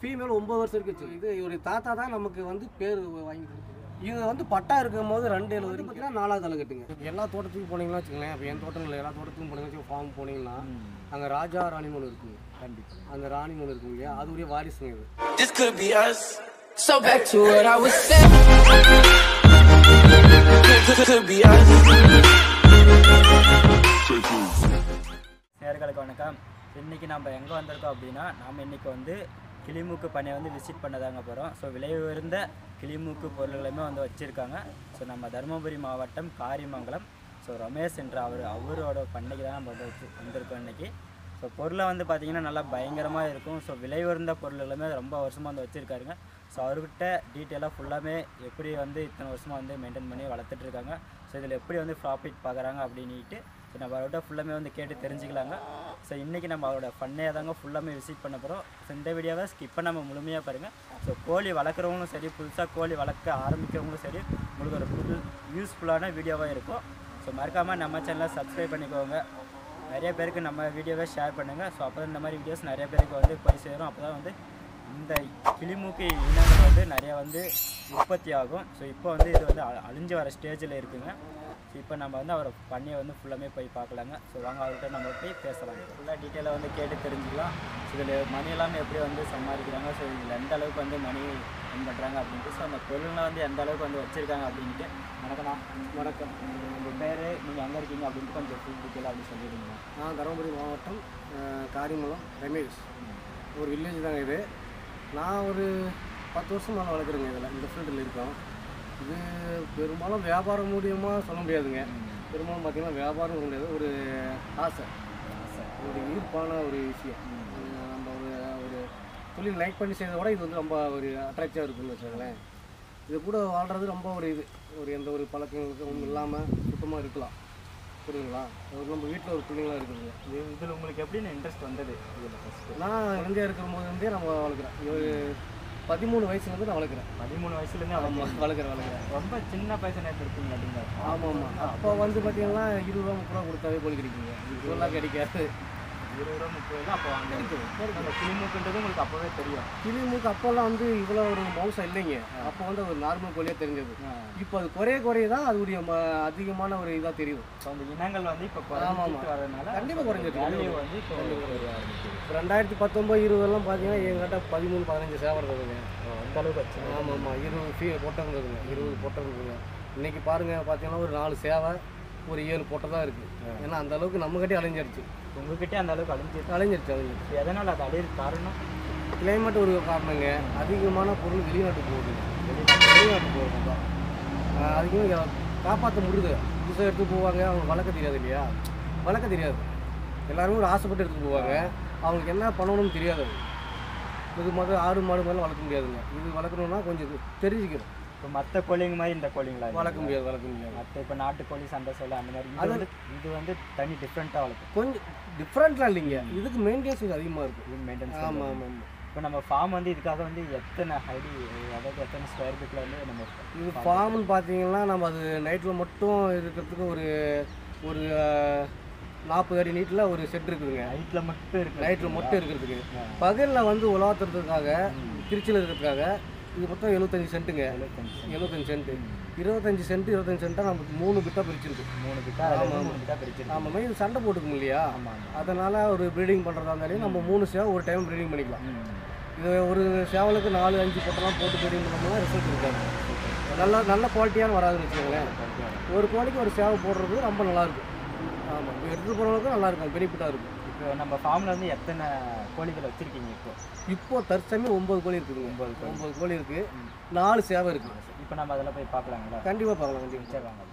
Female ஒம்பது வருஷம் இருக்கு வச்சு இது ஒரு தாத்தா தான் நமக்கு வந்து பேர் வாங்கி கொடுத்தது இது வந்து பட்டா இருக்கும் போது ரெண்டு ஏழு வரைக்கும் பார்த்தீங்கன்னா நாலாவது தலை கட்டுங்க இப்ப எல்லா தோட்டத்துக்கும் போனீங்கன்னா வச்சுக்கோங்களேன் இப்போ என் தோட்டம் இல்லை எல்லா தோட்டத்துக்கும் போனீங்கன்னா ஃபார்ம் போனீங்கன்னா அங்கே ராஜா ராணி ஒன்று இருக்குங்க கண்டிப்பாக அந்த ராணி ஒன்று இருக்கும் இல்லையா அதுடைய வாரிசுங்க இது This could be us. So back to what I was saying. Could, could be us. நேர்களுக்கு வணக்கம் இன்னைக்கு நம்ம எங்கே வந்திருக்கோம் அப்படின்னா நாம் இன்னைக்கு வந்து கிளிமூக்கு பண்ணையை வந்து விசிட் பண்ணதாங்க போகிறோம் ஸோ விலை உயர்ந்த கிளிமூக்கு பொருள்களுமே வந்து வச்சுருக்காங்க ஸோ நம்ம தருமபுரி மாவட்டம் காரிமங்கலம் ஸோ ரமேஷ் என்ற அவர் அவரோட பண்ணைக்கு தான் நம்ம வந்து வச்சு வந்திருக்கோம் இன்னைக்கு ஸோ பொருளை வந்து பார்த்திங்கன்னா நல்லா பயங்கரமாக இருக்கும் ஸோ விலை உயர்ந்த பொருள்களுமே ரொம்ப வருஷமாக வந்து வச்சுருக்காருங்க ஸோ அவர்கிட்ட டீட்டெயிலாக ஃபுல்லாமே எப்படி வந்து இத்தனை வருஷமாக வந்து மெயின்டைன் பண்ணி வளர்த்துட்டு இருக்காங்க ஸோ இதில் எப்படி வந்து ப்ராஃபிட் பார்க்குறாங்க அப்படின்ட்டு ஸோ நம்ம அவர்கிட்ட ஃபுல்லாமே வந்து கேட்டு தெரிஞ்சுக்கலாங்க ஸோ இன்றைக்கி நம்ம அவரோட பண்ணையை தாங்க ஃபுல்லாமே விசிட் பண்ண போகிறோம் ஸோ இந்த வீடியோவை ஸ்கிப் பண்ணாம முழுமையாக பாருங்கள் ஸோ கோழி வளர்க்குறவங்களும் சரி புதுசாக கோழி வளர்க்க ஆரம்பிக்கிறவங்களும் சரி உங்களுக்கு ஒரு புது யூஸ்ஃபுல்லான வீடியோவாக இருக்கும் ஸோ மறக்காமல் நம்ம சேனலை சப்ஸ்கிரைப் பண்ணிக்கோங்க நிறைய பேருக்கு நம்ம வீடியோவை ஷேர் பண்ணுங்கள் ஸோ அப்போ இந்த மாதிரி வீடியோஸ் நிறைய பேருக்கு வந்து போய் சேரும் அப்போ தான் வந்து இந்த கிளிமூக்கு இனங்கள் வந்து நிறைய வந்து உற்பத்தி ஆகும் ஸோ இப்போ வந்து இது வந்து அ- அழிஞ்சு வர ஸ்டேஜில் இருக்குங்க ஸோ இப்போ நம்ம வந்து அவரை பண்ணியை வந்து ஃபுல்லாமே போய் பார்க்கலாங்க ஸோ வாங்க அவர்கிட்ட நம்ம போய் பேசலாம் ஃபுல்லாக டீட்டெயிலாக வந்து கேட்டு தெரிஞ்சுக்கலாம் ஸோ இதில் மணி எல்லாமே எப்படி வந்து சம்பாதிக்கிறாங்க ஸோ இதில் எந்த அளவுக்கு வந்து மணி என் பண்ணுறாங்க அப்படின்ட்டு ஸோ அந்த பொருள்லாம் வந்து எந்த அளவுக்கு வந்து வச்சுருக்காங்க அப்படின்ட்டு வணக்கம்ண்ணா வணக்கம் உங்கள் பேர் நீங்கள் எங்கே இருக்கீங்க அப்படின்ட்டு கொஞ்சம் ஃபுல் டீட்டெயிலாக அப்படி சொல்லிடுங்க நான் தருமபுரி மாவட்டம் அஹ், காரிமலம் ரமேஷ் ஒரு வில்லேஜ் தாங்க இது நான் ஒரு பத்து வருஷம் மேலே வளர்க்குறேங்க இதில் இந்த ஃபீல்டில் இருக்கோம் இது பெரும்பாலும் வியாபாரம் மூலியமாக சொல்ல முடியாதுங்க பெரும்பாலும் பார்த்தீங்கன்னா வியாபாரம் சொல்ல முடியாது ஒரு ஆசை ஒரு ஈர்ப்பான ஒரு விஷயம் அஹ், நம்ம ஒரு ஒரு தொழில் லைக் பண்ணி செய்யறத விட இது வந்து ரொம்ப ஒரு அட்ராக்டிவாக இருக்குன்னு வச்சுக்கோங்களேன் இது கூட வாழ்கிறது ரொம்ப ஒரு இது ஒரு எந்த ஒரு பழக்கங்களுக்கும் இல்லாமல் சுத்தமாக இருக்கலாம் புரியுங்களா ஒரு நம்ம வீட்டில் ஒரு பிள்ளைங்களாம் இருக்குது இது இதில் உங்களுக்கு எப்படின்னு இன்ட்ரெஸ்ட் வந்தது இதில் ஃபஸ்ட்டு நான் இந்தியா இருக்கிற போது இருந்தே நம்ம வளர்க்குறேன் ஒரு பதிமூணு வயசுலேருந்து நான் வளர்க்குறேன் பதிமூணு வயசுலேருந்தே அவங்க ஆமாம் வளர்க்குறேன் வளர்க்குறேன் ரொம்ப சின்ன பைசா எடுத்துருக்கீங்க அப்படிங்க ஆமாம் ஆமாம் அப்போ வந்து பார்த்தீங்கன்னா இருபது ரூபா முப்பது ரூபா கொடுத்தாவே கோழி கிடைக்குங்க இதெல்லாம் கிடைக்காது இருபது ரூபா முப்பது ரூபா அப்போ வாங்க அந்த கிளிமூக்குன்றது உங்களுக்கு அப்போவே தெரியும் கிளிமுக்கு அப்போல்லாம் வந்து இவ்வளோ ஒரு மவுசம் இல்லைங்க அப்போ வந்து ஒரு நார்மல் கோழியாக தெரிஞ்சது இப்போ அது குறைய குறைய தான் அதுடைய ம அதிகமான ஒரு இதாக தெரியுது ஸோ அந்த இனங்கள் வந்து இப்போ ஆமாம், குறைஞ்சிட்டு வரதுனால கண்டிப்பா குறைஞ்சிட்டு வேல்யூ வந்து இப்போ வர ஆரம்பிக்குது இப்போ ரெண்டாயிரத்தி பத்தொம்பது இருபதெல்லாம் பார்த்தீங்கன்னா எங்கிட்ட பதிமூணு பதினஞ்சு சேவை இருக்குதுங்க அந்த அளவுக்கு வச்சு ஆமாம் ஆமாம் இருபது ஃபீ பொட்டம் இருக்குதுங்க இருபது பொட்டம் இருக்குதுங்க இன்னைக்கு பாருங்க பார்த்தீங்கன்னா ஒரு நாலு சேவை ஒரு ஏழு பொட்டை தான் இருக்குது ஏன்னா அந்த அளவுக்கு நம்மகிட்டே அலைஞ்சிருச்சு உங்ககிட்டே அந்த அளவுக்கு அழிஞ்சிருக்கு அலைஞ்சிருச்சு அலைஞ்சிருச்சு எதனால் அது அழியிற காரணம் கிளைமேட் ஒரு காரணங்க அதிகமான பொருள் வெளிநாட்டுக்கு போகுது வெளிநாட்டு போகிறது தான் அதிகமாக காப்பாற்ற முடியுது புதுசாக எடுத்து போவாங்க அவங்க வளர்க்க தெரியாது இல்லையா வளர்க்க தெரியாது எல்லாருமே ஒரு ஆசைப்பட்டு எடுத்துட்டு போவாங்க அவங்களுக்கு என்ன பண்ணணும்னு தெரியாது இது மாதிரி ஆடு மாடு மாதிரிலாம் வளர்க்க முடியாதுங்க இது வளர்க்கணும்னா கொஞ்சம் தெரிஞ்சுக்கணும் இப்போ மற்ற கோழிங்க மாதிரி இந்த கோழிங்களா இது? வளர்க்க முடியாது வளர்க்க முடியாது மற்ற இப்போ நாட்டுக்கோழி சண்டை சொல்ல அந்த மாதிரி இது வந்து இது வந்து தனி டிஃப்ரெண்ட்டாக வளர்க்கும் கொஞ்சம் டிஃப்ரெண்ட்லாம் இல்லைங்க இதுக்கு மெயின்டெனன்ஸ் கொஞ்சம் அதிகமாக இருக்கும் இது மெயின்டெனன்ஸ் ஆமாம் ஆமாம் ஆமாம் இப்போ நம்ம ஃபார்ம் வந்து இதுக்காக வந்து எத்தனை ஹைடி அதாவது எத்தனை ஸ்கொயர் ஃபீட்டில் வந்து நம்ம இது ஃபார்ம்னு பார்த்தீங்கன்னா நம்ம அது நைட்டில் மட்டும் இருக்கிறதுக்கு ஒரு ஒரு நாற்பது அடி நீட்டில் ஒரு செட் இருக்குதுங்க ஹைட்டில் மட்டும் இருக்கு நைட்டில் மட்டும் இருக்கிறதுக்கு பகலில் வந்து உலாத்துறதுக்காக திருச்சியில் இருக்கிறதுக்காக இது மொத்தம் எழுபத்தஞ்சு சென்ட்டுங்க எழுபத்தஞ்சு சென்ட்டு இருபத்தஞ்சு சென்ட் இருபத்தஞ்சு சென்ட்டாக நமக்கு மூணு பிட்டாக பிரிச்சிருக்கு மூணு கிட்டா மூணு கிட்டா பிரிச்சிருக்கு ஆமாம் இது சண்டை போட்டுக்கும் இல்லையா ஆமாம் ஆமாம் அதனால் ஒரு ப்ரீடிங் பண்ணுறதா இருந்தாலும் நம்ம மூணு சேவை ஒரு டைம் ப்ரீடிங் பண்ணிக்கலாம் இது ஒரு சேவலுக்கு நாலு அஞ்சு பொட்டெல்லாம் போட்டு ப்ரீடிங் பண்ணோம்னா ரிசல்ட் இருக்காது நல்ல நல்ல குவாலிட்டியான வராதுன்னு வச்சுக்கோங்களேன் ஒரு கோழிக்கு ஒரு சேவை போடுறது ரொம்ப நல்லாயிருக்கும் ஆமாம் எடுத்துகிட்டு போகிறவங்களுக்கும் நல்லாயிருக்கும் பெனிஃபிட்டாக இருக்கும் இப்போ நம்ம ஃபார்மில் வந்து எத்தனை கோழிகள் வச்சுருக்கீங்க இப்போ இப்போ தற்சமயம் ஒம்பது கோழி இருக்குதுங்க ஒம்பது ஒம்பது கோழி இருக்குது நாலு சேவை இருக்குது இப்போ நம்ம அதில் போய் பார்க்கலாங்களா கண்டிப்பாக பார்க்கலாம் கண்டிப்பாக சரி வாங்க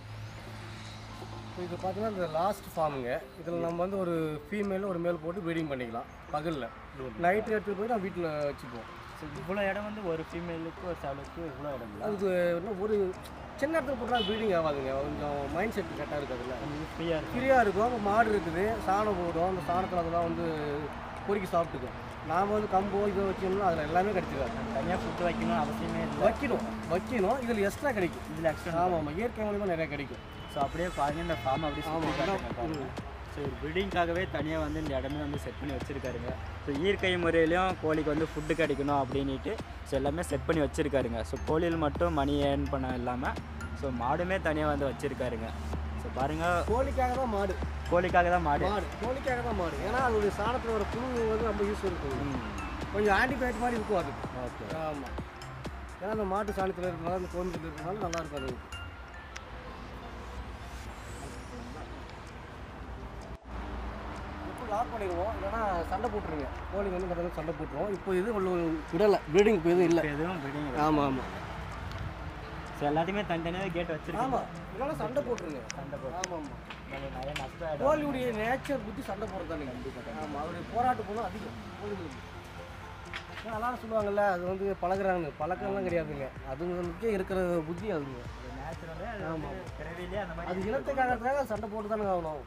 இப்போ இது பார்த்தீங்கன்னா இந்த லாஸ்ட் ஃபார்முங்க இதில் நம்ம வந்து ஒரு ஃபீமேல் ஒரு மேல் போட்டு ப்ரீடிங் பண்ணிக்கலாம் பகலில் நைட்டு எடுத்துகிட்டு போய் நான் வீட்டில் வச்சுப்போம் ஸோ இவ்வளோ இடம் வந்து ஒரு ஃபீமேலுக்கு ஒரு சேவலுக்கு இவ்வளோ இடம் இல்லை அதுக்கு இன்னும் ஒரு சின்ன இடத்துல போட்டால் ப்ரீடிங் ஆகாதுங்க கொஞ்சம் மைண்ட் செட் கரெக்டாக இருக்குதுல்ல ஃப்ரீயாக இருக்கு ஃப்ரீயாக இருக்கும் அப்போ மாடு இருக்குது சாணம் போடும் அந்த சாணத்தில் அதெல்லாம் வந்து பொறுக்கி சாப்பிட்டுக்கும் நாம் வந்து கம்போ இதை வச்சோம்னா அதில் எல்லாமே கிடைச்சிடாது தனியாக ஃபுட்டு வைக்கணும்னு அவசியமே இல்லை வைக்கணும் வைக்கணும் இதில் எக்ஸ்ட்ரா கிடைக்கும் இதில் எக்ஸ்ட்ரா ஆமாம் ஆமாம் இயற்கை மூலியமாக நிறைய கிடைக்கும் ஸோ அப்படியே பாருங்க இந்த ஃபார்ம் அப்படியே சுற்றி ஆமாம் காட்டுங்க பாருங்க. ஸோ இது ப்ரீடிங்காகவே தனியாக வந்து இந்த இடமே வந்து செட் பண்ணி வச்சுருக்காருங்க ஸோ இயற்கை முறையிலையும் கோழிக்கு வந்து ஃபுட்டு கிடைக்கணும் அப்படின்ட்டு ஸோ எல்லாமே செட் பண்ணி வச்சுருக்காருங்க ஸோ கோழியில் மட்டும் மணி ஏர்ன் பண்ண இல்லாமல் ஸோ மாடுமே தனியாக வந்து வச்சுருக்காருங்க ஸோ பாருங்கள் கோழிக்காக தான் மாடு கோழிக்காக தான் மாடு மாடு கோழிக்காக தான் மாடு ஏன்னா அதோடைய சாணத்தில் வர புழு வந்து ரொம்ப யூஸ் இருக்கும் ம் கொஞ்சம் ஆன்டிபயோட்டிக் மாதிரி இருக்கும் அது ஓகே ஆமாம் ஏன்னா அந்த மாட்டு சாணத்தில் இருக்கிறனால அந்த கோமியத்தில் இருக்கிறனால நல்லா இருக்கும் அது இப்போ லாக் பண்ணிடுவோம் இல்லைன்னா சண்டை போட்டுருங்க கோழி வந்து பார்த்தா சண்டை போட்டுருவோம் இப்போ இது ஒன்று விடலை ப்ரீடிங் இப்போ எதுவும் இல்லை எதுவும் ப்ரீடிங் ஆமாம் ஆமாம் ஸோ எல்லாத்தையுமே தனித்தனியாக கேட் வச்சுருக்காங்க ஆமாம் இல்லைன்னா சண்டை போட்டுருங்க சண்டை போட்டு ஆமாம் ஆமாம் நமக்கு நிறைய நஷ்டம் ஆகிடும் கோழியுடைய நேச்சர் புத்தி சண்டை போடுறது தானே கண்டிப்பாக ஆமாம் அவருடைய போராட்ட குணம் அதிகம் கோழிகளுக்கு ஏன்னா எல்லாரும் சொல்லுவாங்கல்ல அது வந்து பழகுறாங்க பழக்கம்லாம் கிடையாதுங்க அதுங்களுக்கே இருக்கிற புத்தி அதுங்க நேச்சுரலே அது வந்து பிறவிலே அந்த மாதிரி அது இனத்துக்காக சண்டை போட்டு தானே ஆகணும்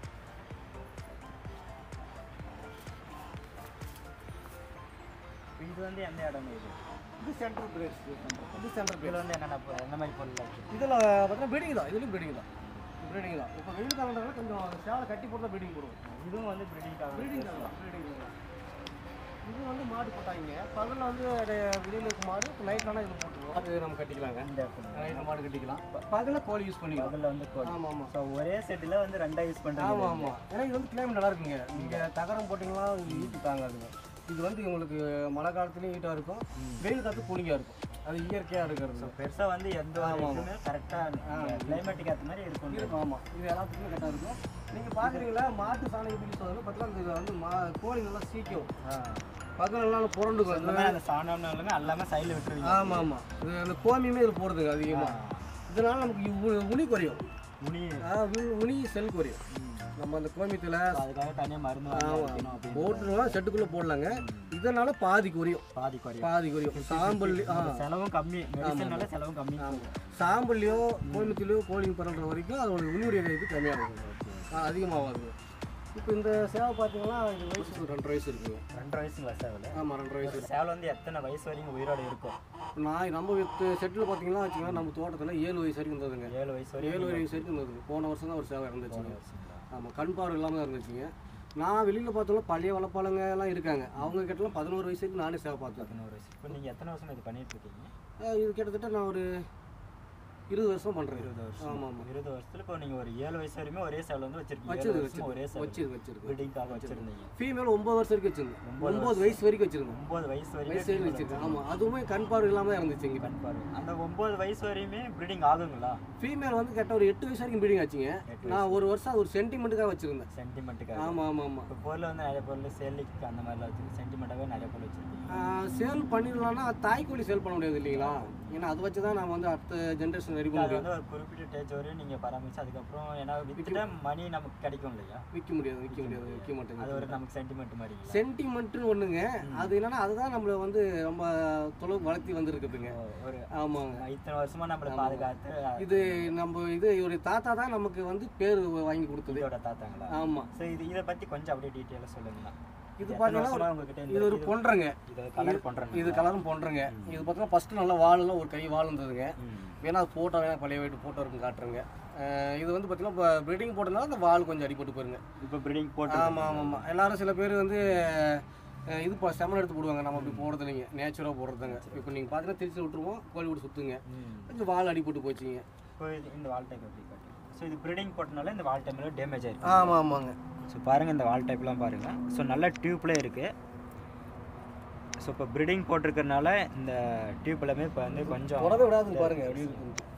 இது வந்து எந்த இடம் இது இது சென்ட்ரல் பிரேஸ் இது சென்ட்ரல் இதில் பிரேஸ் வந்து என்னென்ன பொ- என்ன மாதிரி பொருள் இருக்கு இதில் பார்த்தீங்கன்னா ப்ரீடிங் தான் இதுலேயும் ப்ரீடிங் தான் ப்ரீடிங் தான் இப்போ வெயில் காலம்னால கொஞ்சம் சேவலை கட்டி போட்டு தான் ப்ரீடிங் போடுவோம் இதுவும் வந்து ப்ரீடிங்காக ப்ரீடிங் தான் ப்ரீடிங் தான் இது வந்து மாடு போட்டாங்க பகலில் வந்து வெளியில் இருக்க மாடு நைட் ஆனால் இதில் போட்டுருவோம் அது நம்ம கட்டிக்கலாங்க இந்த இடத்துல நைட்டில் மாடு கட்டிக்கலாம் பகலில் கோழி யூஸ் பண்ணிக்கலாம் அதில் வந்து கோழி ஆமாம் ஆமாம் ஸோ ஒரே செட்டில் வந்து ரெண்டாக யூஸ் பண்ணுறாங்க ஆமாம் ஆமாம் ஏன்னா இது வந்து கிளைமேட் நல்லா இருக்குங்க நீங்கள் தகரம் போட்டிங்கன்னா இது ஹீட்டு தாங்காதுங்க இது வந்து உங்களுக்கு மழை காலத்துலேயும் ஹீட்டாக இருக்கும் வெயில் காலத்து கூலிங்காக இருக்கும் அது இயற்கையாக இருக்கிறது பெருசாக வந்து எந்த ஒரு இதுவுமே கரெக்டாக கிளைமேட்டுக்கு ஏற்ற மாதிரி இருக்கும் இருக்கும் ஆமாம் இது எல்லாத்துக்குமே கரெக்டாக இருக்கும் நீங்கள் பார்க்குறீங்களா மாட்டு சாணம் எப்படி யூஸ் ஆகுது பார்த்தீங்கன்னா இது வந்து மா கோழி நல்லா சீக்கும் பகலெல்லாம் புரண்டுக்கும் இந்த மாதிரி அந்த சாணம்னாலுமே எல்லாமே சைடில் விட்டுருவீங்க ஆமாம் ஆமாம் இது அந்த கோமியமே இது போடுறதுங்க அதிகமாக இதனால நமக்கு உ- உனி குறையும் முனி ஆ, உ- உனி செல் குறையும் நம்ம அந்த கோமியத்தில் அதுக்காக தனியாக மருந்து வாங்கி வைக்கணும் அப்படின்னு போட்டுருவோம் செட்டுக்குள்ளே போடலாங்க இதனால பாதி குறையும் பாதி குறையும் பாதி குறையும் சாம்பல் ஆ செலவும் கம்மி மெடிசனால செலவும் கம்மி சாம்பல்லையோ கோயம்புத்தூர்லையோ கோழிங் பரவுற வரைக்கும் அதோட உன்னுடைய இது கம்மியாகும் அதிகமாகாது இப்போ இந்த சேவை பார்த்தீங்கன்னா இது வயசு ரெண்டு வயசு இருக்குங்க ரெண்டரை வயசுங்களா சேவல் ஆமாம் ரெண்டு வயசு சேவல் வந்து எத்தனை வயசு வரைக்கும் உயிரோட இருக்கும் நான் நம்ம வித்து செட்டில் பார்த்தீங்கன்னா வச்சுக்கோங்க நம்ம தோட்டத்தில் ஏழு வயசு வரைக்கும் இருந்ததுங்க ஏழு வயசு வரைக்கும் ஏழு வயசு வரைக்கும் இருந்தது போன வருஷம் தான் ஒரு சேவை இறந்துச்சுங்க வச்சுங்களா? ஆமாம் கண் பார்வை இல்லாமல் தான் இருந்துச்சுங்க நான் வெளியில் பார்த்தோம்னா பழைய வளப்பாளங்க எல்லாம் இருக்காங்க அவங்க கிட்டலாம் பதினோரு வயசு வரைக்கும் நானே சேவை பார்த்தேன் பதினோரு வயசு இப்போ நீங்கள் எத்தனை வருஷம் இது பண்ணிட்டு இருக்கீங்க அஹ் இது கிட்டத்தட்ட நான் ஒரு இருபது வருஷம் பண்ணுறேன் இருபது வருஷம் ஆமாம் ஆமாம் இருபது வருஷத்துல இப்போ நீங்கள் ஒரு ஏழு வயசு வரையுமே ஒரே சேவல் வந்து வச்சிருக்கீங்க வச்சது ஏழு வருஷமா ஒரே சேவல் வச்சிரு வச்சிருக்கு ப்ரீடிங்காக வச்சிருந்தீங்க ஃபீமேல் ஒம்பது வருஷம் வரைக்கும் வச்சிருந்தேன் ஒம்பது வயசு வரைக்கும் வச்சிருந்தேன் ஒம்பது வயசு வயசு வரைக்கும் வரைக்கும் வச்சிருக்கேன் ஆமாம் அதுவுமே கண் பார்வை இல்லாமல் தான் இருந்துச்சுங்க கண் பாரு அந்த ஒம்பது வயசு வரையுமே ப்ரீடிங் ஆகுங்களா ஃபீமேல் வந்து கரெக்டாக ஒரு எட்டு வயசு வரைக்கும் ப்ரீடிங் ஆச்சுங்க எட்டு நான் ஒரு வருஷம் அது ஒரு சென்டிமெண்ட்டுக்காக வச்சிருந்தேன் சென்டிமெண்ட்டுக்காக ஆமாம் ஆமாம் ஆமாம் இப்போ பொருள் வந்து நிறைய பொருள் சேலிக்கு அந்த மாதிரிலாம் வச்சு சென்டிமெண்ட்டாகவே நிறைய பொருள் வச்சுருக்கீங்க சேல் பண்ணிடலாம்னா அது தாய்க்கோழி சேல் பண்ண முடியாது இல்லைங்களா ஏன்னா அதை வச்சு தான் நான் வந்து அடுத்த ஜென்ரேஷன் ரெடி பண்ண அது முடியும் வந்து ஒரு குறிப்பிட்ட ஸ்டேஜ் வரையும் நீங்கள் பராமரிச்சு அதுக்கப்புறம் ஏன்னா வித்துட்டு மணி நமக்கு கிடைக்கும் இல்லையா விற்க முடியாது விற்க முடியாது விற்க அது மாட்டேங்குது ஒரு நமக்கு சென்டிமெண்ட் மாதிரி சென்டிமெண்ட்னு ஒன்றுங்க அது என்னன்னா அதுதான் நம்மளை வந்து ரொம்ப தொலைவு வளர்த்தி வந்திருக்குதுங்க ஒரு ஆமாங்க இத்தனை வருஷமா நம்மளை பாதுகாத்து இது நம்ம இது ஒரு தாத்தா தான் நமக்கு வந்து பேர் வாங்கி கொடுத்தது இதோட தாத்தாங்களா ஆமாம் ஸோ இது இதை பற்றி கொஞ்சம் அப்படியே டீட்டெயிலாக சொல்லுங்கண்ணா இது எத்தனை பார்த்தீங்கன்னா வருஷமா உங்ககிட்ட இந்த இது ஒரு பொன்றங்க இது கலர் பண்ணுறேன் இது கலரும் பொன்றங்க இது பார்த்தீங்கன்னா ஃபஸ்ட்டு நல்லா வாழெல்லாம் ஒரு கை வால் இருந்ததுங்க வேணா அது ஃபோட்டோ வேணா பழைய வீட்டு ஃபோட்டோ இருக்கும் காட்டுறேங்க அஹ் இது வந்து பார்த்தீங்கன்னா இப்போ ப்ரீடிங் போட்டதுனால அந்த வால் கொஞ்சம் அடிபட்டு போயிருங்க இப்போ ப்ரீடிங் போட்டு ஆமாம் ஆமாம் ஆமாம் எல்லாரும் சில பேர் வந்து அஹ் இது இப்போ செமன் எடுத்து போடுவாங்க நம்ம அப்படி போடுறது இல்லைங்க நேச்சுராக போடுறதுங்க இப்போ நீங்கள் பார்த்தீங்கன்னா திருச்சி விட்டுருவோம் கோழி விட்டு சுற்றுங்க ம். கொஞ்சம் வால் அடிபட்டு போச்சுங்க இப்போ இது இந்த வால் டைப் எப்படி காட்டுங்க ஸோ இது ப்ரீடிங் போட்டனால இந்த வால் டைமில் டேமேஜ் ஆயிருக்கு ஆமாம் ஆமாங்க ஸோ பாருங்கள் இந்த வால் டைப்லாம் பாருங்கள் ஸோ நல்ல டியூப்ல இருக்குது ஸோ இப்போ ப்ரீடிங் போட்டிருக்கறனால இந்த டியூப் எல்லாமே இப்போ வந்து கொஞ்சம் தொடர விடாது பாருங்க அப்படி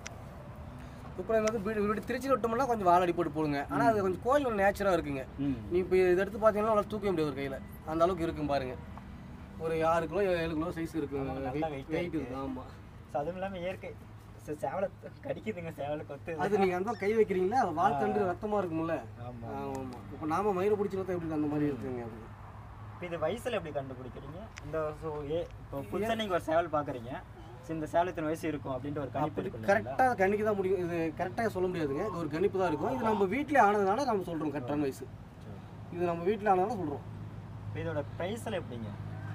இப்போ வந்து வீடு வீடு திருச்சி விட்டோம்னா கொஞ்சம் வால் அடிபட்டு போடுங்க ஆனால் அது கொஞ்சம் கோயில் நேச்சராக இருக்குங்க ம் நீ இப்போ இதை எடுத்து பார்த்தீங்கன்னா நல்லா தூக்க முடியாது ஒரு கையில் அந்த அளவுக்கு இருக்கும் பாருங்க ஒரு ஆறு கிலோ ஏழு கிலோ சைஸ் இருக்கு நல்லா weight வெயிட் இருக்கு ஆமாம் ஸோ அதுவும் இல்லாமல் இயற்கை ஸோ சேவலை கடிக்குதுங்க சேவலை கொத்து அது நீங்கள் அந்த கை வைக்கிறீங்களா அது வால் தண்டு ரத்தமாக இருக்கும்ல ஆமாம் ஆமாம் இப்போ நாம மயிரை பிடிச்சி பார்த்தா எப்படி அந்த மாதிரி இருக்குங்க அது இப்போ இது வயசில் எப்படி கண்டுபிடிக்கிறீங்க இந்த ஸோ ஏ இப்போ புதுசாக நீங்கள் ஒரு சேவல் பார்க்குறீங்க ஸோ இந்த சேவல் இத்தனை வயசு இருக்கும் அப்படின்ட்டு ஒரு கணிப்பு இருக்கும் இல்லைங்களா? கரெக்டாக கணிக்க தான் முடியும் இது கரெக்டாக சொல்ல முடியாதுங்க இது ஒரு கணிப்பு தான் இருக்கும் இது நம்ம வீட்டிலே ஆனதுனால நம்ம சொல்கிறோம் கரெக்டான வயசு இது நம்ம வீட்டில் ஆனதால சொல்கிறோம் இப்போ இதோட ப்ரைஸில் எப்படிங்க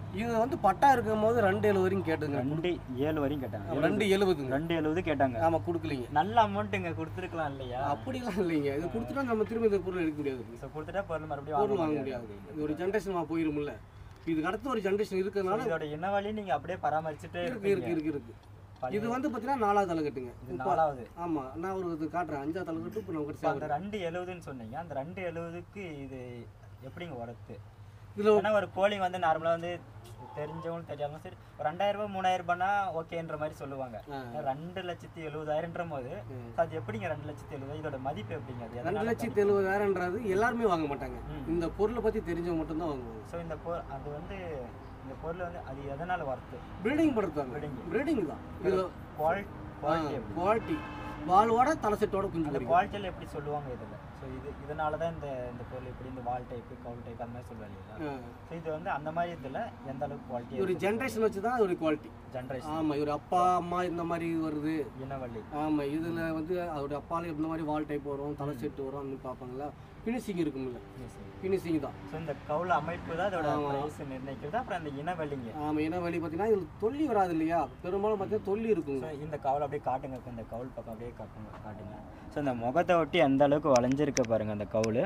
இது வந்து பட்டா இருக்கும் போது ரெண்டு எழுபது வரைக்கும் கேட்டுங்க ரெண்டு ஏழு வரையும் கேட்டாங்க ரெண்டு எழுபதுங்க ரெண்டு எழுபது கேட்டாங்க ஆமாம் கொடுக்கலீங்க நல்ல அமௌண்ட்டுங்க கொடுத்துருக்கலாம் இல்லையா அப்படிலாம் இல்லைங்க இது கொடுத்துட்டா நம்ம திரும்ப இந்த பொருள் எடுக்க முடியாது ஸோ கொடுத்துட்டா பொருள் மறுபடியும் பொருள் வாங்க வாங்க முடியாது இது ஒரு ஜென்ரேஷன் போயிரும்ல இதுக்கு அடுத்து ஒரு ஜென்ரேஷன் இருக்கிறதுனால இதோட இனவழி நீங்க அப்படியே பராமரிச்சுட்டே இருக்கு இருக்கு இருப்பீங்க இருக்கு இருக்கு இது வந்து பார்த்தீங்கன்னா நாலாவது தலைக்கட்டுங்க இது நாலாவது ஆமாம் நான் ஒரு இது காட்டுறேன் அஞ்சாவது தலைக்கட்டு இப்போ நம்ம இப்போ அந்த கிட்ட ரெண்டு எழுபதுன்னு சொன்னீங்க அந்த ரெண்டு எழுபதுக்கு இது எப்படிங்க உரத்து இதில் ஏன்னா ஒரு கோழி வந்து நார்மலாக வந்து தெரிஞ்சவங்களும் தெரியாமலும் சரி ஒரு ரெண்டாயிரம் ரூபாய் மூணாயிரம் ரூபாய்னா ஓகேன்ற மாதிரி சொல்லுவாங்க ஆனா ரெண்டு லட்சத்தி எழுபதாயிரம்ன்ற போது அது எப்படிங்க ரெண்டு லட்சத்தி எழுபது இதோட மதிப்பு எப்படிங்க அது ரெண்டு லட்சத்தி எழுபதாயிரம்ன்றது எல்லாருமே வாங்க மாட்டாங்க இந்த பொருளை பற்றி தெரிஞ்சவங்க மட்டும்தான் வாங்குவாங்க ஸோ இந்த பொ அது வந்து இந்த பொருள் வந்து அது எதனால வரத்து ப்ரீடிங் படுத்தாங்க Breeding. ப்ரீடிங் தான் இதில் குவாலிட்டி குவாலிட்டி எப்படி குவாலிட்டி வாலோட தலை செட்டோட குஞ்சு அந்த பொரிக்கும். குவாலிட்டியில் எப்படி சொல்லுவாங்க இதில் ஸோ இது இதனால தான் இந்த இந்த பொருள் இப்படி இந்த வால் டைப்பு கவுல் டைப் அந்த மாதிரி சொல்லுவாங்க இல்லையா ஆ. ஸோ இது வந்து அந்த மாதிரி இதில் எந்த அளவுக்கு இது குவாலிட்டி ஒரு ஜென்ரேஷன் வச்சு தான் அதோட குவாலிட்டி ஜென்ரேஷன் ஆமாம் இவர் அப்பா அம்மா இந்த மாதிரி வருது இனவள்ளி ஆமாம் இதில் வந்து அவருடைய அப்பால இந்த மாதிரி வால் டைப் வரும் தலை செட்டு வரும் அந்த பார்ப்பாங்களா ஃபினிஷிங் இருக்கும்ல ஃபினிஷிங் தான் ஸோ இந்த கவுல் அமைப்பு தான் அதோட ப்ரைஸ் நிர்ணயிக்கிறது அப்புறம் அந்த இனவள்ளிங்க ஆமாம் ஏன்னா வழி பார்த்தீங்கன்னா இதில் தொல்லி வராது இல்லையா பெரும்பாலும் பார்த்தீங்கன்னா தொல்லி இருக்குங்க ஸோ இந்த கவுல் அப்படியே காட்டுங்க இப்ப இந்த கவுல் பக்கம் அப்படியே காட்டுங்க காட்டுங்க ஸோ இந்த முகத்தை ஒட்டி எந்த அளவுக்கு வளைஞ்சிருக்க பாருங்க அந்த கவுல்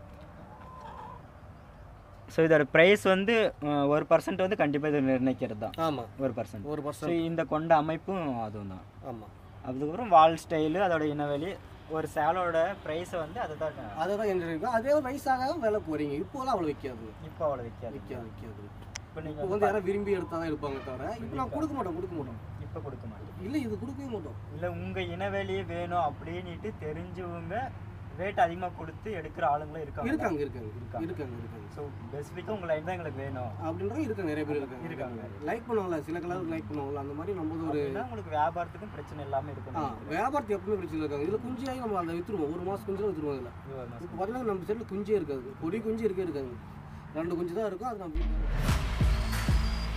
ஸோ இதோட ப்ரைஸ் வந்து அஹ், ஒரு பர்சன்ட் வந்து கண்டிப்பாக இது நிர்ணயிக்கிறது தான் ஆமாம் ஒரு பர்சன்ட் ஒரு ஸோ பர்சன்ட் இந்த கொண்ட அமைப்பும் அதுவும் தான் ஆமாம் அதுக்கப்புறம் வால் ஸ்டைலு அதோட இனவெளி ஒரு சேலோட ப்ரைஸை வந்து அதுதான் அதை தான் என்கிட்ட இருக்கும் அதே வயசாக விலை போகிறீங்க இப்போலாம் அவ்வளோ விற்காது இப்போ அவ்வளோ விற்காது விற்காது விற்காது இப்போ இப்போ நீங்கள் வந்து யாரும் விரும்பி எடுத்தால் தான் எடுப்பாங்க தவிர இப்போ நான் கொடுக்க மாட்டோம் கொடுக்க மாட்டோம் இப்போ கொடுக்க மாட்டீங்க இல்லை இது கொடுக்கவே மாட்டோம் இல்லை உங்கள் இனவெளியே வேணும் அப்படின்னுட்டு தெரிஞ்சவங்க ரேட் அதிகமாக கொடுத்து எடுக்கிற ஆளுங்களும் இருக்காங்க இருக்காங்க இருக்காங்க இருக்காங்க. இருக்காங்க இருக்காங்க ஸோ ஸ்பெசிஃபிக்காக உங்கள் லைன் தான் எங்களுக்கு வேணும் அப்படின்றவங்க இருக்காங்க நிறைய பேர் இருக்காங்க இருக்காங்க. லைக் பண்ணுவாங்கல்ல சில கலர் லைக் பண்ணுவாங்கல்ல அந்த மாதிரி நம்ம ஒரு அப்படின்னா உங்களுக்கு வியாபாரத்துக்கும் பிரச்சனை இல்லாமல் ஆ இருக்கணும் வியாபாரத்து எப்பவுமே பிரச்சனை இருக்காங்க இதில் குஞ்சு ஆகி நம்ம அதை விற்றுருவோம் ஒரு மாதம் குஞ்சு விற்றுருவோம் இதில் இது ஒரு மாசம். இப்போ பார்த்தீங்கன்னா நம்ம சைடில் குஞ்சே இருக்காது பொடி குஞ்சு இருக்கே இருக்காது ரெண்டு குஞ்சு தான் இருக்கும் அது நம்ம வீட்டுல-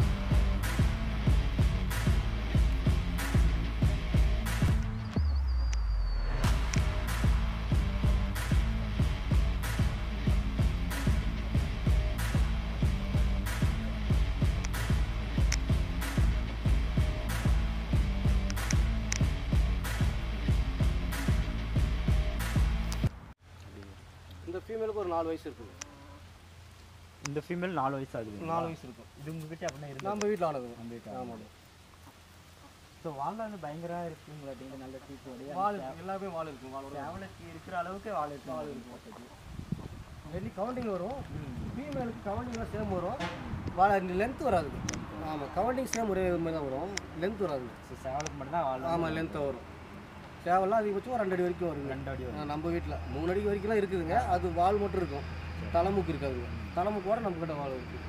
இந்த ஃபீமேலுக்கு ஒரு நாலு வயசு இருக்குது இந்த ஃபீமேல் நாலு வயசு ஆகுது நாலு வயசு இருக்கும் இது உங்ககிட்ட அப்படின்னா இருக்கு நம்ம வீட்டில் ஆனதுங்க நம்ம வீட்டு ஆமாம் ஸோ வாழை வந்து பயங்கரமாக இருக்குங்களா அப்படிங்கிற நல்ல டீச்சோடைய வால் இருக்கு எல்லாமே வால் இருக்கும் வாலோட சேவலுக்கு இருக்கிற அளவுக்கு வாழை இருக்கு வாழை இருக்கும் வெளி கவுண்டிங் வரும் ஃபீமேலுக்கு கவுண்டிங்லாம் சேம் வரும் வாழை லென்த் வராது ஆமாம் கவுண்டிங் சேம் ஒரே மாதிரி தான் வரும் லென்த் வராது ஸோ சேவலுக்கு மட்டும்தான் வாழை ஆமாம் லென்த்தாக வரும் சேவல்லாம் அதிகபட்சம் ஒரு ரெண்டு அடி வரைக்கும் வருங்க ரெண்டு அடி வரும் ஆ, நம்ம வீட்டில் மூணு அடி வரைக்கும்லாம் இருக்குதுங்க அது வால் மட்டும் இருக்கும் தலைமுக்கு இருக்காதுங்க தலைமுக்கோட நம்ம கிட்ட வால் இருக்கு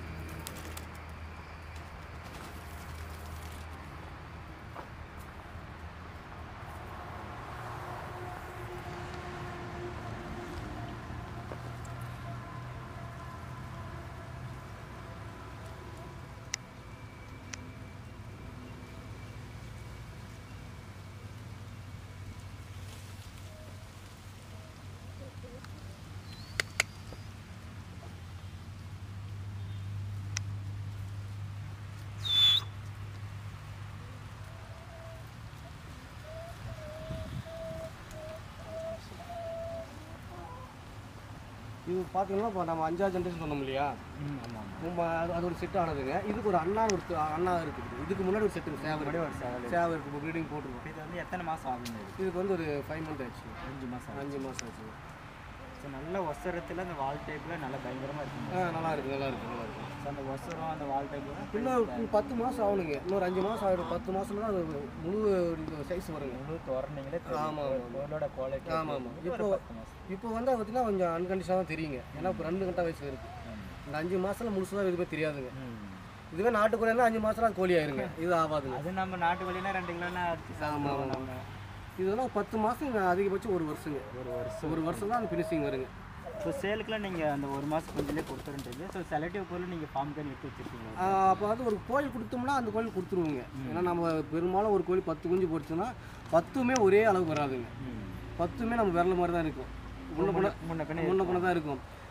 இது பார்த்தீங்கன்னா இப்போ நம்ம அஞ்சாவது ஜென்ரேஷன் சொன்னோம் இல்லையா ம் ஆமாம் நம்ம அது அது ஒரு செட் ஆனதுங்க இதுக்கு ஒரு அண்ணா ஒரு து- அண்ணா இருக்குது இதுக்கு முன்னாடி ஒரு செட்டு சேவை முன்னாடி இருக்கு. ஒரு சேவல் சேவை இருக்கு இப்போ ப்ரீடிங் போட்டுருக்கோம் இது வந்து எத்தனை மாதம் ஆகுங்க இது இதுக்கு வந்து ஒரு ஃபைவ் மந்த் ஆச்சு அஞ்சு மாதம் அஞ்சு மாதம் ஆச்சு ஸோ நல்ல ஒசரத்தில் அந்த வால் டைப்பில் நல்லா பயங்கரமாக இருக்குங்க ஆ நல்லா இருக்கு நல்லா இருக்கு நல்லா இருக்கு ஸோ அந்த ஒசரம் அந்த வால் டைப்பில் இன்னும் பத்து மாதம் ஆகணுங்க இன்னொரு அஞ்சு மாதம் ஆகிடும் பத்து மாதம் தான் அது முழு சைஸ் வருங்க முழு திறந்தீங்களே ஆமா, ஆமா. பொருளோட குவாலிட்டி ஆமா, ஆமா. இப்போ இப்போ- பத்து மாதம் இப்போ வந்து பார்த்தீங்கன்னா கொஞ்சம் அன்கண்டிஷனாக தான் தெரியுங்க ஏன்னா இப்போ ரெண்டு கண்டா வயசுல இருக்கு இந்த அஞ்சு மாசத்துல முழுசுதான் எதுவுமே தெரியாதுங்க இதுவே நாட்டுக்கோழினா அஞ்சு மாசத்துல அது கோழி ஆயிருங்க இது ஆகாதுங்க அது நம்ம நாட்டு வழினா ரெண்டு கிலோனா அடிச்சு ஆமா, சாப்பிடுவோம் ஆமா. நம்ம இதெல்லாம் பத்து மாதம் அதிகபட்சம் ஒரு வருஷங்க ஒரு வருஷம் ஒரு வருஷம் தான் அந்த ஃபினிஷிங் வருங்க ஸோ சேலுக்குலாம் நீங்கள் அந்த ஒரு மாதம் கொஞ்சம் கொடுத்துருன்றீங்க ஸோ செலக்டிவ் பொருள் நீங்கள் ஃபார்ம் பண்ணி விட்டு வச்சுருக்கீங்க அப்போ வந்து ஒரு கோழி கொடுத்தோம்னா அந்த கோழி கொடுத்துருவோங்க ஏன்னா நம்ம பெரும்பாலும் ஒரு கோழி பத்து குஞ்சு போட்டுச்சுன்னா பத்துமே ஒரே அளவு வராதுங்க பத்துமே நம்ம விரல மாதிரி தான் இருக்கும் முன்ன பண்ண முன்ன பின்ன முன்ன பண்ண தான் இருக்கும்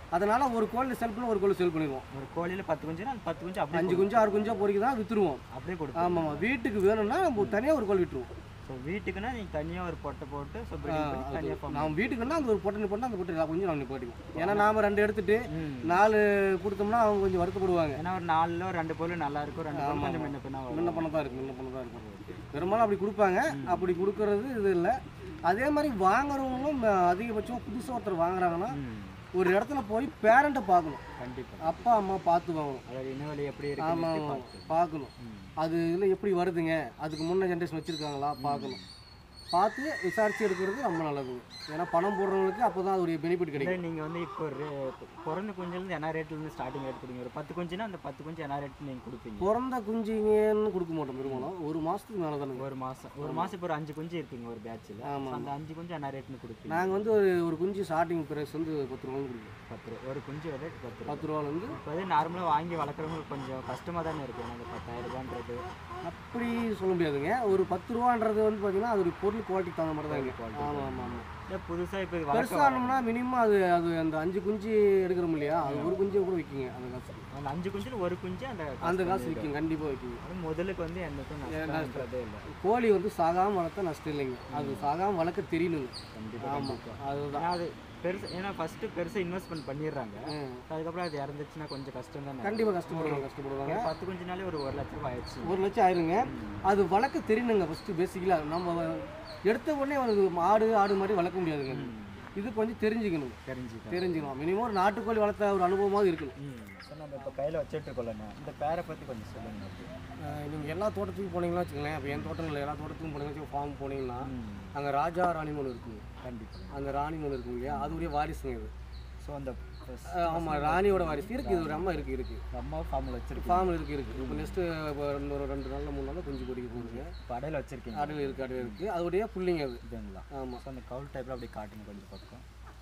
அதனால் ஒரு கோழி செல் பண்ணி ஒரு கோழி செல் பண்ணிடுவோம் ஒரு கோழியில் பத்து குஞ்சுனா அந்த பத்து குஞ்சு அப்படியே அஞ்சு குஞ்சு ஆறு குஞ்சா பொறிக்கு தான் விற்றுருவோம் அப்படியே கொடுப்போம் ஆமாம் வீட்டுக்கு வேணும்னா நம்ம தனியாக ஒரு கோழி விட்டுருவோம் ஸோ வீட்டுக்குன்னா நீங்கள் தனியாக ஒரு பொட்டை போட்டு ஸோ ப்ரீடிங் பண்ணி தனியாக ஃபார்ம் நாம் வீட்டுக்குன்னா அந்த ஒரு பொட்டை போட்டால் அந்த பொட்டை எல்லா கொஞ்சம் நம்ம நிப்பாட்டிக்குவோம் ஏன்னா நாம் ரெண்டு எடுத்துட்டு ம் நாலு கொடுத்தோம்னா அவங்க கொஞ்சம் வருத்தப்படுவாங்க ஏன்னா ஒரு நாலுல ஒரு ரெண்டு பொருள் நல்லா இருக்கும் ரெண்டு பொருள் கொஞ்சம் முன்ன பின்ன வரும் முன்ன பண்ண தான் இருக்கும் முன்ன பண்ண தான் இருக்கும் பெரும்பாலும் அப்படி கொடுப்பாங்க அப்படி கொடுக்கறது இது இல்லை அதே மாதிரி வாங்குறவங்களும் ம- அதிகபட்சம் புதுசாக ஒருத்தர் வாங்குறாங்கன்னா ம் ஒரு இடத்துல போய் பேரண்ட்டை பார்க்கணும் கண்டிப்பாக அப்பா அம்மா பார்த்து வாங்கணும் அதாவது இனவெளி எப்படி ஆமாம் இருக்கு ஆமாம் பார்க்கணும் ம். அது இதில் எப்படி வருதுங்க அதுக்கு முன்ன ஜென்ரேஷன் வச்சுருக்காங்களா பார்க்கணும் பார்த்து விசாரிச்சு எடுக்கிறது ரொம்ப நல்லது ஏன்னா பணம் போடுறவங்களுக்கு அப்போ தான் அதோடைய பெனிஃபிட் கிடைக்கும் இல்லை நீங்கள் வந்து இப்போ ஒரு பிறந்த குஞ்சுலேருந்து என்ன ரேட்லேருந்து ஸ்டார்டிங் ரேட் கொடுங்க ஒரு பத்து குஞ்சுனா அந்த பத்து குஞ்சு என்ன ரேட் நீங்கள் கொடுப்பீங்க பிறந்த குஞ்சுங்கன்னு கொடுக்க மாட்டோம் பெரும்பாலும் ஒரு மாதத்துக்கு மேலே தானே ஒரு மாதம் ஒரு மாதம் இப்போ ஒரு அஞ்சு குஞ்சு இருக்குங்க ஒரு பேட்சில் ஆமாம். அந்த அஞ்சு குஞ்சு என்ன ரேட்னு கொடுப்பீங்க நாங்கள் வந்து ஒரு ஒரு குஞ்சு ஸ்டார்டிங் ப்ரைஸ் வந்து பத்து ரூபான்னு கொடுப்போம் பத்து ரூபா ஒரு குஞ்சு ரேட் பத்து ரூபா பத்து ரூபாலேருந்து இப்போ வந்து நார்மலாக வாங்கி வளர்க்குறவங்களுக்கு கொஞ்சம் கஷ்டமாக தானே இருக்கும் அந்த பத்தாயிரம் ரூபான்றது அப்படி சொல்ல முடியாதுங்க ஒரு பத்து ரூபான்றது வந்து பார்த்தீங்கன்னா அது ஒரு பொருள் குவாலிட்டி தகுந்த மாதிரி தான் Quality. ஆமாம் ஆமாம் ஆமாம் இல்லை புதுசாக இப்போ வளர்க்க பெருசாகணும்னா மினிமம் அது அது அந்த அஞ்சு குஞ்சு எடுக்கிறோம் இல்லையா அது ஒரு குஞ்சு கூட விற்குங்க அந்த காசு அந்த அஞ்சு குஞ்சில் ஒரு குஞ்சு அந்த அந்த காசு விற்கும் கண்டிப்பாக விற்குங்க அது முதலுக்கு வந்து என்னக்கும் நஷ்டம்ன்றதே இல்லை கோழி வந்து சாகாமல் வளர்த்தா நஷ்டம் இல்லைங்க அது சாகாமல் வளர்க்க தெரியணுங்க கண்டிப்பாக ஆமாம் அதுதான் ஏன்னா அது பெருசு ஏன்னா ஃபஸ்ட்டு பெருசாக இன்வெஸ்ட்மெண்ட் பண்ணிடுறாங்க ம். அதுக்கப்புறம் அது இறந்துச்சுன்னா கொஞ்சம் கஷ்டம் தானே கண்டிப்பாக கஷ்டப்படுவாங்க கஷ்டப்படுவாங்க பத்து குஞ்சு நாளே ஒரு ஒரு லட்ச ரூபாய் ஆயிடுச்சு ஒரு லட்சம் ஆயிருங்க அது வளர்க்க தெரியணுங்க ஃபஸ்ட்டு பேசிக்கலாக நம்ம எடுத்த உடனே ஒரு மாடு ஆடு மாதிரி வளர்க்க முடியாதுங்க இது கொஞ்சம் தெரிஞ்சுக்கணும் தெரிஞ்சுக்க தெரிஞ்சுக்கணும் மினிமம் ஒரு நாட்டுக்கோழி வளர்த்த ஒரு அனுபவமாவது இருக்கணும் ம் ஸோ நம்ம இப்போ கையில் வச்சுட்டு இருக்கோம்லண்ணா இந்த பேரை பற்றி கொஞ்சம் சொல்லுங்க நீங்கள் எல்லா தோட்டத்துக்கும் போனீங்கன்னா வச்சுங்களேன் இப்போ என் தோட்டம் இல்லை எல்லா தோட்டத்துக்கும் போனீங்கன்னா ஃபார்ம் போனீங்கன்னா ம் அங்கே ராஜா ராணி ஒன்று இருக்குங்க கண்டிப்பாக அந்த ராணி ஒன்று இருக்குங்க இல்லையா அதோடைய வாரிசுங்க இது ஸோ அந்த ஆமாம் ராணியோட வாரிசு இருக்குது இது ஒரு அம்மா இருக்குது இருக்குது அம்மா ஃபார்மில் வச்சிருக்கோம் ஃபார்மில் இருக்குது இருக்குது இப்போ நெக்ஸ்ட்டு இப்போ ரெண்டு ஒரு ரெண்டு நாளில் மூணு நாளில் குஞ்சு பொறிக்க போகுதுங்க படையில் வச்சிருக்கீங்க அடையில் இருக்குது அடையில் இருக்குது அதோடைய புள்ளிங்க அது இதுங்களா ஆமாம் ஸோ அந்த கவுல் டைப்பில் அப்படியே காட்டுங்க கொஞ்சம் பக்கம்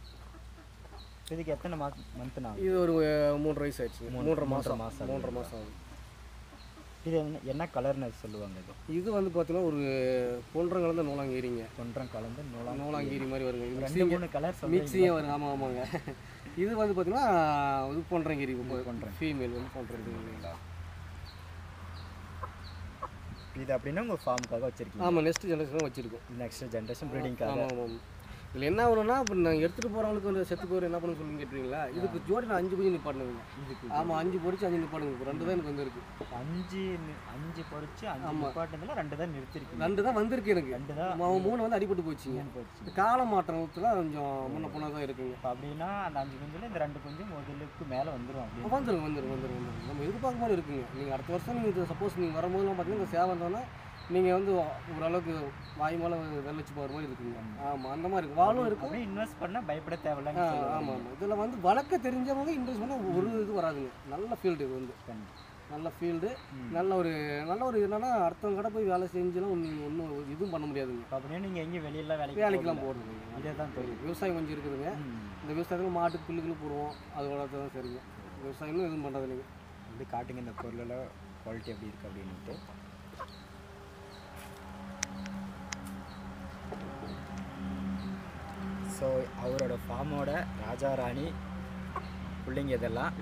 இதுக்கு எத்தனை மா மந்த் நான் இது ஒரு அஹ், மூன்றரை வயசு ஆயிடுச்சு மூணு- மூன்றரை மூன்றரை மாதம் மாசம் மூன்றரை மாதம் ஆகுது இது என்ன என்ன கலர்னு சொல்லுவாங்க இது இது வந்து பார்த்தீங்கன்னா ஒரு பொன்றம் கலந்த நூலாங்கீரிங்க ஒன்றம் கலந்து நூலாம் நூலாங்கீரி மாதிரி வருங்க ரெண்டு மூணு கலர் சொல்லுங்க மிக்சியாக வருங்க ஆமாம் ஆமாங்க இது வந்து பார்த்தீங்கன்னா இது பொன்றங்கீரி பொன்றேன் ஃபீமேல் வந்து பொன்றங்கீரி இல்லைங்களா இது அப்படின்னா உங்கள் ஃபார்முக்காக வச்சிருக்கீங்க ஆமாம் நெக்ஸ்ட் ஜென்ரேஷன் வச்சுருக்கோம் நெக்ஸ்ட் ஜென்ரேஷன் ப்ரீடிங்காக ஆமாம் ஆமாம் இதில் என்ன ஆகணும்னா இப்போ நாங்கள் எடுத்துகிட்டு போகிறவங்களுக்கு வந்து செத்து போகிற என்ன பண்ண சொல்லி கேட்டுறீங்களா இதுக்கு ஜோடி நான் அஞ்சு குஞ்சு நிப்பாட்டுங்க இதுக்கு ஆமாம் அஞ்சு பொடிச்சு அஞ்சு நிப்பாடுங்க இப்போ ரெண்டு தான் எனக்கு வந்துருக்கு அஞ்சு நி- அஞ்சு பொறிச்சு அஞ்சு நிப்பாட்டினதுல ரெண்டு தான் நிறுத்திருக்கீங்க ரெண்டு தான் வந்திருக்கு எனக்கு ரெண்டு தான் அவன் மூணு வந்து அடிபட்டு போச்சுங்க போச்சு இந்த கால மாற்றத்தில் கொஞ்சம் முன்ன போனால் தான் இருக்குங்க இப்போ அப்படின்னா அந்த அஞ்சு குஞ்சுல இந்த ரெண்டு குஞ்சு முதலுக்கு மேலே வந்துடும் அப்படின்னு வந்துடும் வந்துடும் வந்துடும் வந்துடும் நம்ம எதிர்பார்க்க மாதிரி இருக்குங்க நீங்கள் அடுத்த வருஷம் நீங்கள் சப்போஸ் நீங்கள் வரும்போதெல்லாம் பார்த்தீங்கன்னா இந்த சேவை வந்தோன்னா நீங்கள் வந்து ஓரளவுக்கு வாய் மேலே வெள்ளச்சு போகிற மாதிரி இருக்குங்க ஆமாம் அந்த மாதிரி இருக்கு வாழும் இருக்கும் அப்படியே இன்வெஸ்ட் பண்ணால் பயப்பட தேவையில்ல ஆ, ஆமாம் ஆமாம் இதில் வந்து வளர்க்க தெரிஞ்சவங்க இன்ட்ரெஸ்ட் பண்ணால் ஒரு இது வராதுங்க நல்ல ஃபீல்டு இது வந்து நல்ல ஃபீல்டு நல்ல ஒரு நல்ல ஒரு என்னன்னா அடுத்தவங்க கடை போய் வேலை செஞ்செல்லாம் ஒன்றும் ஒன்றும் இதுவும் பண்ண முடியாதுங்க இப்போ அப்படியே நீங்கள் எங்கேயும் வெளியெல்லாம் வேலைக்கு வேலைக்கெல்லாம் போடுறதுங்க இதே தான் தெரியும் விவசாயம் கொஞ்சம் இருக்குதுங்க இந்த விவசாயத்தில் மாட்டுக்கு புல்லுக்குன்னு போடுவோம் அது வளர்த்து தான் சரிங்க விவசாயமும் எதுவும் பண்ணுறது இல்லைங்க அப்படி காட்டுங்க இந்த பொருளெல்லாம் குவாலிட்டி எப்படி இருக்குது அப்படின்ட்டு ஸோ அவரோட ஃபார்மோட ராஜா ராணி பிள்ளைங்க இதெல்லாம்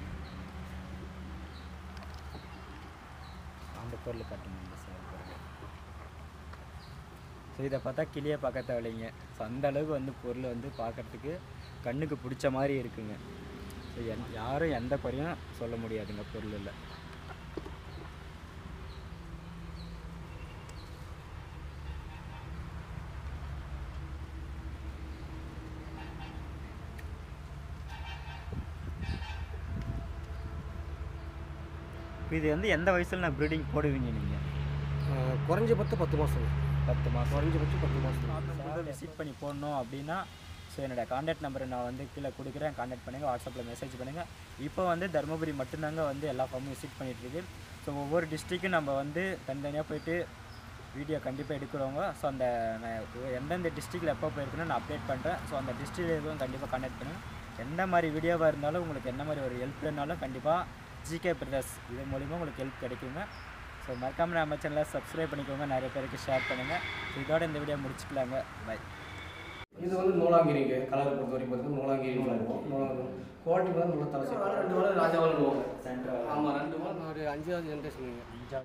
அந்த பொருள் காட்டுங்க இந்த side பொருள் ஸோ இதை பார்த்தா கிளியை பார்க்க தேவையில்லைங்க ஸோ அந்த அளவுக்கு வந்து பொருள் வந்து பார்க்கறதுக்கு கண்ணுக்கு பிடிச்ச மாதிரி இருக்குங்க ஸோ என் யாரும் எந்த குறையும் சொல்ல முடியாதுங்க பொருளில் இப்போ இது வந்து எந்த வயசில் நான் ப்ரீடிங் போடுவீங்க நீங்கள் குறைஞ்சபட்சம் பத்து மாதம் பத்து மாதம் குறைஞ்சபட்சம் பத்து மாதம் விசிட் பண்ணி போடணும் அப்படின்னா ஸோ என்னோடய காண்டாக்ட் நம்பரை நான் வந்து கீழே கொடுக்குறேன் காண்டாக்ட் பண்ணுங்கள் வாட்ஸ்அப்பில் மெசேஜ் பண்ணுங்கள் இப்போ வந்து தருமபுரி மட்டும்தாங்க வந்து எல்லா ஃபார்மும் விசிட் பண்ணிகிட்ருக்கு ஸோ ஒவ்வொரு டிஸ்ட்ரிக்கும் நம்ம வந்து தனித்தனியாக போயிட்டு வீடியோ கண்டிப்பாக எடுக்கிறவங்க ஸோ அந்த நான் எந்தெந்த டிஸ்ட்ரிக்டில் எப்போ போயிருக்கணும் நான் அப்டேட் பண்ணுறேன் ஸோ அந்த டிஸ்ட்ரிக்டில் எதுவும் கண்டிப்பாக காண்டாக்ட் பண்ணுங்கள் எந்த மாதிரி வீடியோவாக இருந்தாலும் உங்களுக்கு என்ன மாதிரி ஒரு ஹெல்ப் வேணாலும் கண்டிப்பாக ஜிகே பிரதர்ஸ் இது மூலிமா உங்களுக்கு ஹெல்ப் கிடைக்குங்க ஸோ மறக்காமல் நம்ம சேனலை சப்ஸ்கிரைப் பண்ணிக்கோங்க நிறைய பேருக்கு ஷேர் பண்ணுங்கள் இதோட இந்த வீடியோ முடிச்சுக்கலாங்க பை இது வந்து நூலாங்கிரிங்க கலர் பொறுத்த வரைக்கும் பார்த்தீங்கன்னா நூலாங்கிரி வளருவோம் நூலாங்கிரி குவாலிட்டி வந்து நல்லா தலை ரெண்டு வாரம் ராஜா வளருவோம் சென்ட்ரல் ஆமாம் ரெண்டு வாரம் ஒரு அஞ்சாவது ஜென்ரேஷனுங்க